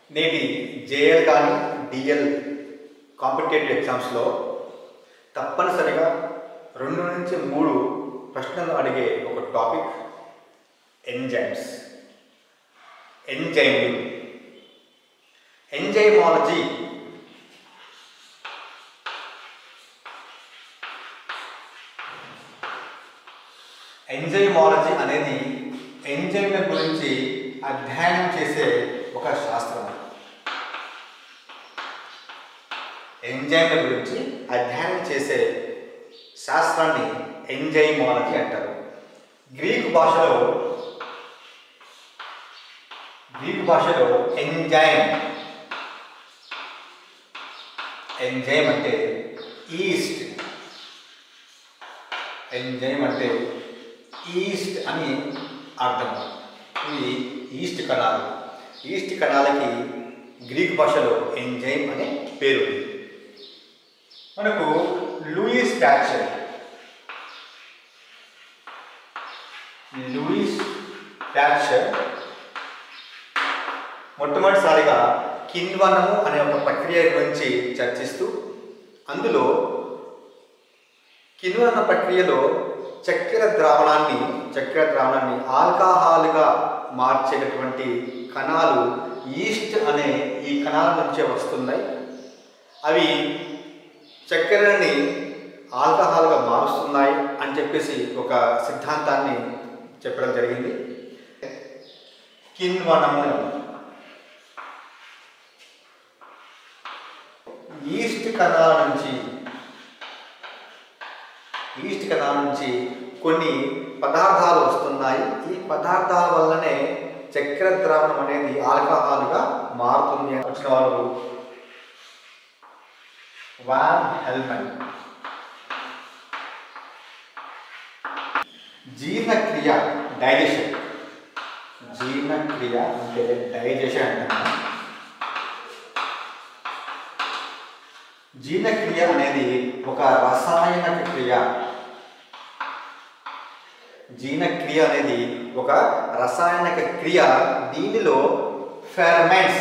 నేటి జేఎల్ కానీ DL competitive ఎగ్జామ్స్లో తప్పనిసరిగా రెండు నుంచి మూడు ప్రశ్నలు అడిగే ఒక టాపిక్ ఎంజైమ్స్ ఎంజైమ్లు ఎంజైమాలజీ ఎంజైమాలజీ అనేది ఎంజైమ్ల గురించి అధ్యయనం చేసే ఒక శాస్త్రం ఎంజైమ్ల గురించి అధ్యయనం చేసే శాస్త్రాన్ని ఎంజైమాలజీ అంటారు గ్రీకు భాషలో గ్రీకు భాషలో ఎంజైమ్ ఎంజైమ్ అంటే ఈస్ట్ ఎంజైమ్ అంటే ఈస్ట్ అని అర్థం ఇవి ఈస్ట్ కణాలు ఈస్ట్ కణాలకి గ్రీక్ భాషలో ఎంజైమ్ అనే పేరు ఉంది మనకు లూయిస్ ప్యాచర్ లూయిస్ ప్యాచర్ మొట్టమొదటిసారిగా కిన్వనము అనే ఒక ప్రక్రియ గురించి చర్చిస్తూ అందులో కిన్వన ప్రక్రియలో చక్కెర ద్రావణాన్ని చక్కెర ద్రావణాన్ని ఆల్కహాల్గా మార్చేటటువంటి కణాలు ఈస్ట్ అనే ఈ కణాల నుంచే వస్తున్నాయి అవి చక్కెరని ఆల్కహాల్గా మారుస్తున్నాయి అని చెప్పేసి ఒక సిద్ధాంతాన్ని చెప్పడం జరిగింది కిన్వనము ఈస్ట్ కణాల నుంచి ఈస్ట్ కణాల నుంచి కొన్ని పదార్థాలు వస్తున్నాయి ఈ పదార్థాల వల్లనే చక్కెర ద్రావణం అనేది ఆల్కహాల్గా మారుతుంది అని వచ్చిన వాళ్ళు వాన్ హెల్మెన్ జీర్ణక్రియ డైజెషన్ జీర్ణక్రియ అంటే డైజెషన్ అంటారు జీర్ణక్రియ అనేది ఒక రసాయన క్రియ జీర్ణక్రియ అనేది ఒక రసాయనిక క్రియ దీనిలో ఫెర్మెంట్స్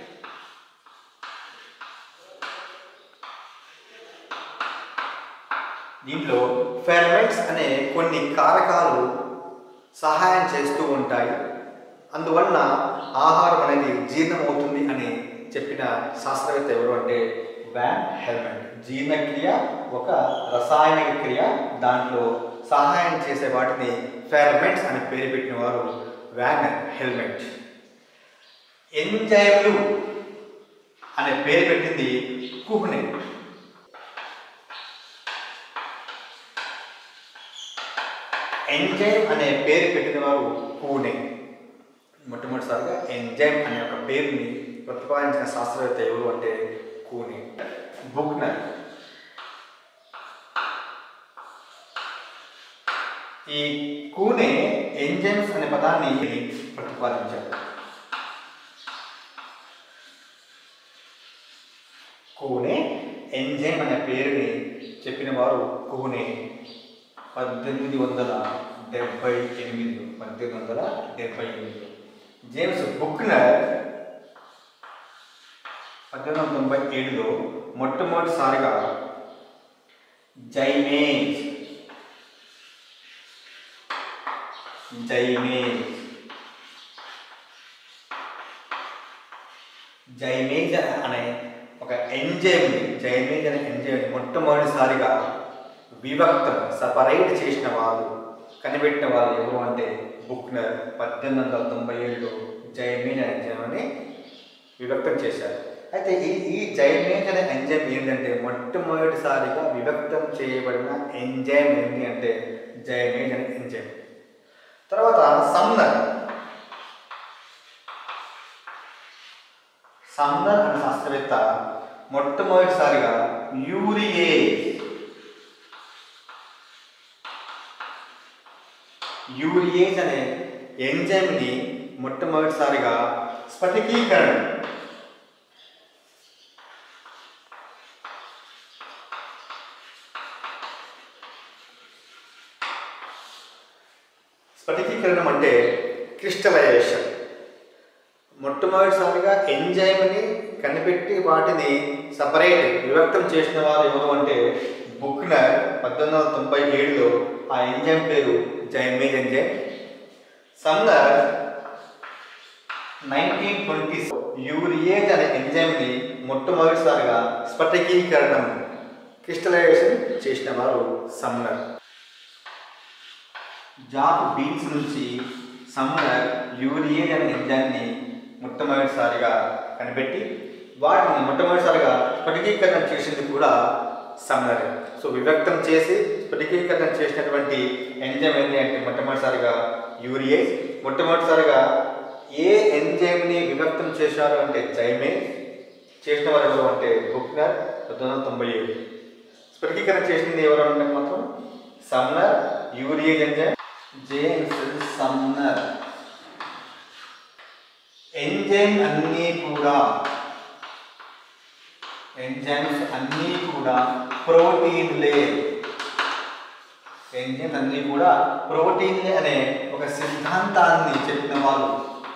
దీంట్లో ఫెర్మెంట్స్ అనే కొన్ని కారకాలు సహాయం చేస్తూ ఉంటాయి అందువలన ఆహారం అనేది జీర్ణమవుతుంది అని చెప్పిన శాస్త్రవేత్త ఎవరు అంటే వ్యాన్ హెల్మెట్ జీర్ణక్రియ ఒక రసాయనిక క్రియ దాంట్లో సహాయం చేసే వాటిని ఫెర్మెంట్స్ అని పేరు పెట్టిన వారు వ్యాన్ హెల్మెట్ ఎంజైమ్లు అనే పేరు పెట్టింది కుహ్నే ఎంజైమ్ అనే పేరు పెట్టిన వారు పూణే మొట్టమొదటిసారిగా ఎంజైమ్ అనే ఒక పేరుని ప్రతిపాదించిన శాస్త్రవేత్త ఎవరు అంటే కూనే బుక్నర్ ఈ కూనే ఎంజైమ్స్ అనే పదాన్ని ప్రతిపాదించారు కూనే ఎంజైమ్ అనే పేరుని చెప్పిన వారు కూనే పద్దెనిమిది వందల డెబ్భై ఎనిమిదిలో పద్దెనిమిది వందల డెబ్భై ఎనిమిదిలో జేమ్స్ బుక్నర్ పద్దెనిమిది వందల తొంభై ఏడులో మొట్టమొదటిసారిగా జైమేజ్ జైమేజ్ జైమేజ్ అనే ఒక ఎంజైమ్ని జైమేజ్ అనే ఎంజైమ్ మొట్టమొదటిసారిగా విభక్తం సపరేట్ చేసిన వాళ్ళు కనిపెట్టిన వాళ్ళు ఎవరు అంటే బుక్నర్ పద్దెనిమిది వందల తొంభై ఏడులో జైమేజ్ అనే ఎంజైమ్ని విభక్తం చేశారు అయితే ఈ ఈ జైమేజ్ అనే ఎంజైమ్ ఏంటంటే మొట్టమొదటిసారిగా విభక్తం చేయబడిన ఎంజైమ్ ఏంటి అంటే జైమేజ్ అనే ఎంజైమ్ తర్వాత సమ్నర్ సమ్నర్ అనే శాస్త్రవేత్త మొట్టమొదటిసారిగా యూరియేజ్ యూరియేజ్ అనే ఎంజైమ్ని మొట్టమొదటిసారిగా స్ఫటికీకరణ స్ఫటికీకరణం అంటే క్రిస్టలైజేషన్ మొట్ట మొట్టమొదటిసారిగా ఎంజైమ్ని కనిపెట్టి వాటిని సపరేట్ విభక్తం చేసిన వారు ఎవరు అంటే బుక్నర్ పద్దెనిమిది వందల తొంభై ఏడులో ఆ ఎంజైమ్ పేరు zymase enzyme Sumner nineteen twenty urease అనే ఎంజైమ్ని మొట్టమొదటిసారిగా స్ఫటికీకరణం క్రిస్టలైజేషన్ చేసిన వారు సమ్మర్ జాబ్ బీన్స్ నుంచి సమ్మర్ యూరియేజ్ అనే ఎంజైమ్ని మొట్టమొదటిసారిగా కనిపెట్టి వాటిని మొట్టమొదటిసారిగా స్ఫటికీకరణం చేసింది కూడా సమ్మర్ సో విభక్తం చేసి స్ఫటికీకరణం చేసినటువంటి ఎంజైమ్ ఏంటి అంటే మొట్టమొదటిసారిగా యూరియేజ్ మొట్టమొదటిసారిగా ఏ ఎంజైమ్ని విభక్తం చేశారు అంటే జైమే చేసిన వారు ఎవరు అంటే బుక్నర్ పంతొమ్మిది వందల తొంభై ఏడు స్ఫటికీకరణ చేసింది ఎవరు అంటే మాత్రం Sumner urease enzyme James Sumner enzyme అన్నీ కూడా ఎంజైమ్స్ అన్నీ కూడా ప్రోటీన్లే ఎంజైమ్స్ అన్నీ కూడా ప్రోటీన్లే అనే ఒక సిద్ధాంతాన్ని చెప్పిన వాళ్ళు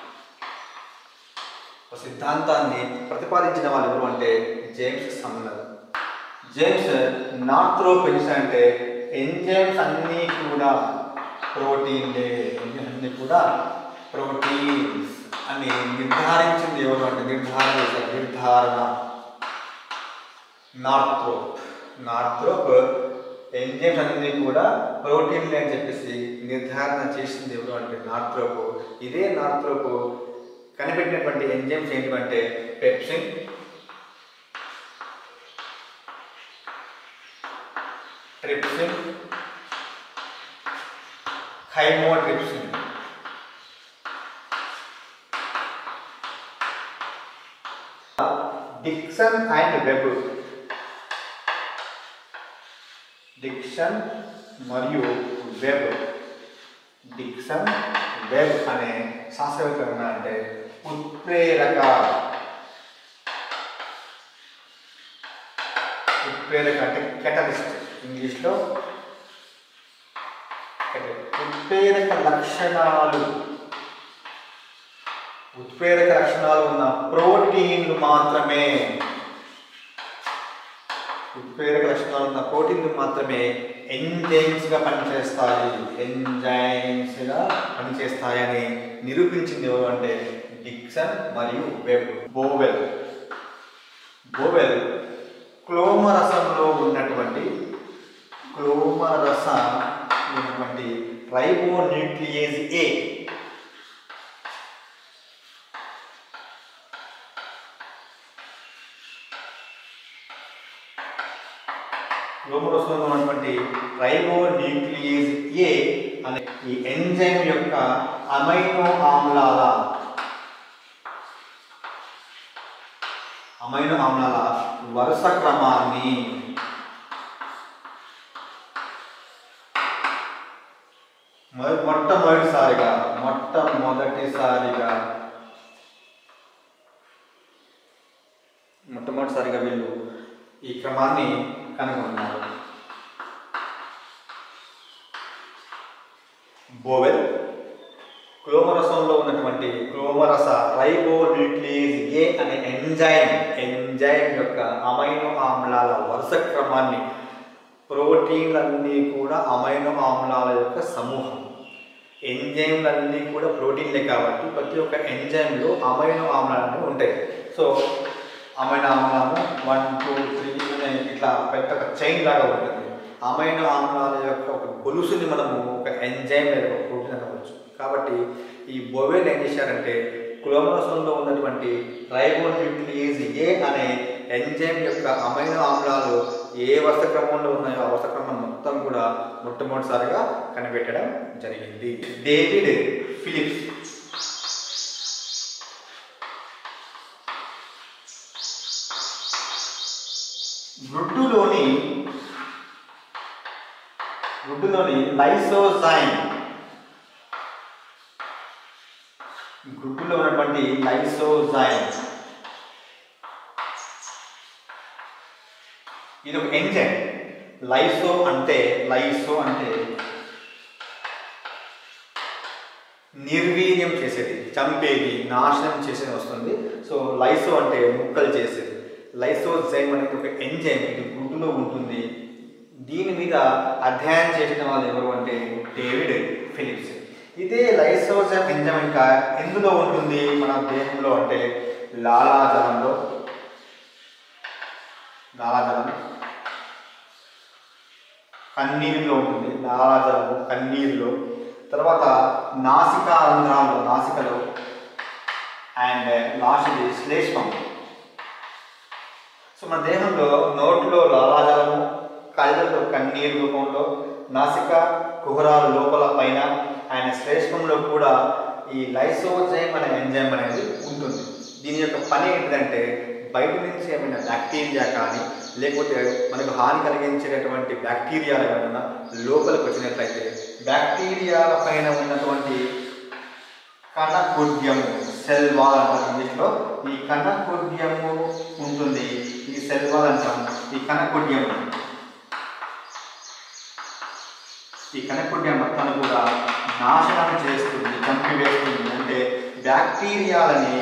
ఒక సిద్ధాంతాన్ని ప్రతిపాదించిన వాళ్ళు ఎవరు అంటే జేమ్స్ సమ్మర్ జేమ్స్ నాట్రోపెన్స్ అంటే ఎంజైమ్స్ అన్నీ కూడా ప్రోటీన్లే ఎంజైమ్స్ అన్నీ కూడా ప్రోటీన్స్ అని నిర్ధారించింది ఎవరు అంటే నిర్ధారణ చేశారు. నిర్ధారణ నార్త్రోప్ నార్త్రోప్ ఎంజైమ్స్ అన్ని కూడా ప్రోటీన్లే అని చెప్పేసి నిర్ధారణ చేసింది ఎవరు అంటే నార్త్రోప్ ఇదే నార్త్రోప్ కనిపెట్టినటువంటి ఎంజైమ్స్ ఏంటంటే pepsin trypsin chymotrypsin Dixon and Webb Dixon మరియు వెబ్ డిక్సన్ వెబ్ అనే శాస్త్రవేత్త అంటే ఉత్ప్రేరక ఉత్ప్రేరక అంటే కెటలిస్ట్ ఇంగ్లీష్లో ఉత్ప్రేరక లక్షణాలు ఉత్ప్రేరక లక్షణాలు ఉన్న ప్రోటీన్లు మాత్రమే ఉత్ప్రేరక లక్షణాలు ఉన్న ప్రోటీన్లు మాత్రమే ఎంజైమ్స్గా పనిచేస్తాయి ఎంజైమ్స్గా పనిచేస్తాయని నిరూపించింది ఎవరు అంటే డిక్సన్ మరియు వెబ్ బోవెల్ బోవెల్ క్లోమరసంలో ఉన్నటువంటి క్లోమరస ఉన్నటువంటి రైబోన్యూక్లియేజ్ ఏ క్లోమరసంలో ఉన్నటువంటి రైబోన్యూక్లియేజ్ ఏ అనే ఈ ఎంజైమ్ యొక్క అమైనో ఆమ్లాల అమైనో ఆమ్లాల వరుస క్రమాన్ని మొ- మొట్టమొదటిసారిగా మొట్టమొదటిసారిగా మొట్టమొదటిసారిగా వీళ్ళు ఈ క్రమాన్ని కనుగొన్నారు బోవెల్ క్లోమరసంలో ఉన్నటువంటి క్లోమరస రైబోన్యూక్లియేజ్ ఏ అనే ఎంజైమ్ ఎంజైమ్ యొక్క అమైనో ఆమ్లాల వరుస క్రమాన్ని ప్రోటీన్లన్నీ కూడా అమైనో ఆమ్లాల యొక్క సమూహం ఎంజైమ్లన్నీ కూడా ప్రోటీన్లే కాబట్టి ప్రతి ఒక్క ఎంజైమ్లో అమైనో ఆమ్లాలు అనేవి ఉంటాయి సో అమైనో ఆమ్లము వన్ టూ త్రీ అనే ఇట్లా పెద్ద ఒక చైన్ లాగా ఉంటుంది అమైనో ఆమ్లాల యొక్క ఒక గొలుసుని మనము ఒక ఎంజైమ్ లేదా ఒక ప్రోటీన్ అనవచ్చు కాబట్టి ఈ బొవెల్ ఏం చేశారంటే క్లోమోసోమ్లో ఉన్నటువంటి రైబోన్యూక్లియేజ్ ఏ అనే ఎంజైమ్ యొక్క అమైనో ఆమ్లాలు ఏ వరుస క్రమంలో ఉన్నాయో ఆ వరుస క్రమం మొత్తం కూడా మొట్టమొదటిసారిగా కనిపెట్టడం జరిగింది డేవిడ్ ఫిలిప్స్ గుడ్డులోని గుడ్డులోని లైసోజైమ్ గుడ్డులో ఉన్నటువంటి లైసోజైమ్ ఇది ఒక ఎంజైమ్ లైసో అంటే లైసో అంటే నిర్వీర్యం చేసేది చంపేది నాశనం చేసేది వస్తుంది సో లైసో అంటే ముక్కలు చేసేది లైసోజైమ్ అనేది ఒక ఎంజైమ్ ఇది గుడ్డులో ఉంటుంది దీని మీద అధ్యయనం చేసిన వాళ్ళు ఎవరు అంటే డేవిడ్ ఫిలిప్స్ ఇదే లైసోజైమ్ ఎంజైమ్ ఇంకా ఎందులో ఉంటుంది మన దేహంలో అంటే లాలాజలంలో లాలాజలం కన్నీరులో ఉంటుంది లాలాజలము కన్నీరులో తర్వాత నాసికా రంధ్రాల్లో నాసికలో అండ్ లాస్ట్ శ్లేష్మం సో మన దేహంలో నోట్లో లాలాజలము కళ్ళలో కన్నీరు రూపంలో నాసిక కుహరాల లోపల పైన ఆయన శ్లేష్మంలో కూడా ఈ లైసోజైమ్ అనే ఎంజైమ్ అనేది ఉంటుంది దీని యొక్క పని ఏంటంటే బయట నుంచి ఏమైనా బ్యాక్టీరియా కానీ లేకపోతే మనకు హాని కలిగించేటటువంటి బ్యాక్టీరియాలు ఏమైనా లోపలికి వచ్చినట్లయితే బ్యాక్టీరియాల పైన ఉన్నటువంటి కణకుడ్యము సెల్ వాల్ అంటారు ఇంగ్లీష్లో ఈ కణకుడ్యము ఉంటుంది ఈ సెల్ వాల్ అంటాం ఈ కణకుడ్యం ఈ కణకుడ్యం మొత్తాన్ని కూడా నాశనం చేస్తుంది చంపివేస్తుంది అంటే బ్యాక్టీరియాలని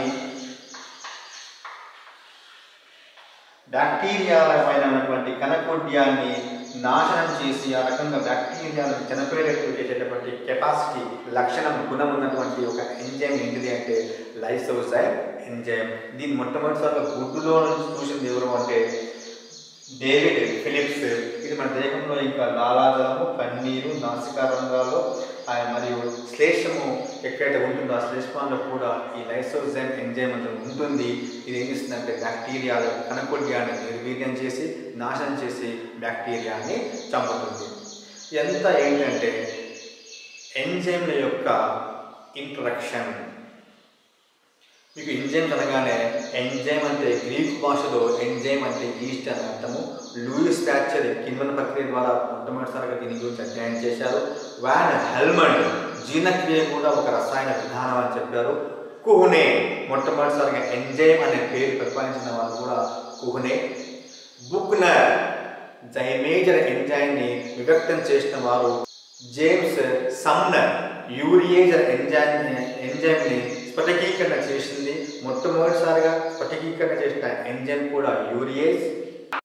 బ్యాక్టీరియాల పైన ఉన్నటువంటి కణకుడ్యాన్ని నాశనం చేసి ఆ రకంగా బ్యాక్టీరియాలను చనిపోయేటట్టు చేసేటటువంటి కెపాసిటీ లక్షణం గుణం ఉన్నటువంటి ఒక ఎంజైమ్ ఏంటిది అంటే లైసోజైమ్ ఎంజైమ్ దీన్ని మొట్టమొదటిసారిగా గుడ్డులో నుంచి చూసింది ఎవరు అంటే డేవిడ్ ఫిలిప్స్ ఇది మన దేహంలో ఇంకా లాలాజలము కన్నీరు నాసికా రంధ్రాలు ఆ మరియు శ్లేషము ఎక్కడైతే ఉంటుందో ఆ శ్లేష్మాల్లో కూడా ఈ లైసోజైమ్ ఎంజైమ్ అనేది ఉంటుంది ఇది ఏం చేస్తుందంటే బ్యాక్టీరియాల కణకుడ్యాన్ని నిర్వీర్యం చేసి నాశనం చేసి బ్యాక్టీరియాని చంపుతుంది ఎంత ఏంటంటే ఎంజైమ్ల యొక్క ఇంట్రడక్షన్ మీకు ఎంజైమ్ అనగానే ఎంజైమ్ అంటే గ్రీక్ భాషలో ఎంజైమ్ అంటే ఈస్ట్ అని అర్థము లూయిస్ ప్యాచర్ కిన్వన్ ప్రక్రియ ద్వారా మొట్టమొదటిసారిగా దీని గురించి అధ్యయనం చేశారు వ్యాన్ హెల్మండ్ జీర్ణక్రియ కూడా ఒక రసాయన విధానం అని చెప్పారు కుహునే మొట్టమొదటిసారిగా ఎంజైమ్ అనే పేరు ప్రతిపాదించిన వాళ్ళు కూడా కుహునే బుక్నర్ జైమేజర్ ఎంజైమ్ని విభక్తం చేసిన వారు జేమ్స్ సమ్నర్ యూరియేజర్ ఎంజైమ్ ఎంజైమ్ని స్ఫటికీకరణ చేసింది మొట్టమొదటిసారిగా స్ఫటికీకరణ చేసిన ఎంజైమ్ కూడా యూరియేజ్